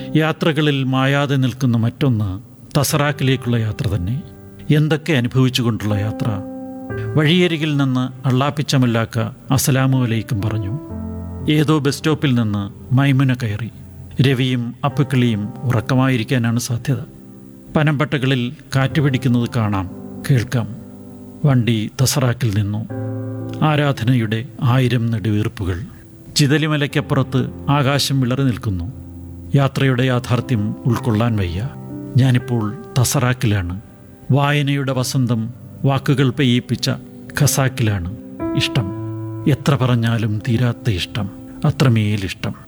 യാത്രകളിൽ മായാതെ നിൽക്കുന്ന മറ്റൊന്ന് തസറാക്കിലേക്കുള്ള യാത്ര തന്നെ എന്തൊക്കെ അനുഭവിച്ചുകൊണ്ടുള്ള യാത്ര വഴിയരികിൽ നിന്ന് അള്ളാപ്പിച്ചമല്ലാക്ക അസലാമു അലൈക്കും പറഞ്ഞു ഏതോ ബസ് സ്റ്റോപ്പിൽ നിന്ന് മൈമുന കയറി രവിയും അപ്പുക്കിളിയും ഉറക്കമായിരിക്കാനാണ് സാധ്യത പനമ്പട്ടകളിൽ കാറ്റ് പിടിക്കുന്നത് കാണാം കേൾക്കാം വണ്ടി തസറാക്കിൽ നിന്നു ആരാധനയുടെ ആയിരം നെടുവീർപ്പുകൾ ചിതലിമലയ്ക്കപ്പുറത്ത് ആകാശം വിളറി നിൽക്കുന്നു യാത്രയുടെ യാഥാർത്ഥ്യം ഉൾക്കൊള്ളാൻ വയ്യ ഞാനിപ്പോൾ തസറാക്കിലാണ് വായനയുടെ വസന്തം വാക്കുകൾ പെയ്യിപ്പിച്ച ഖസാക്കിലാണ് ഇഷ്ടം എത്ര പറഞ്ഞാലും തീരാത്ത ഇഷ്ടം അത്രമേലിഷ്ടം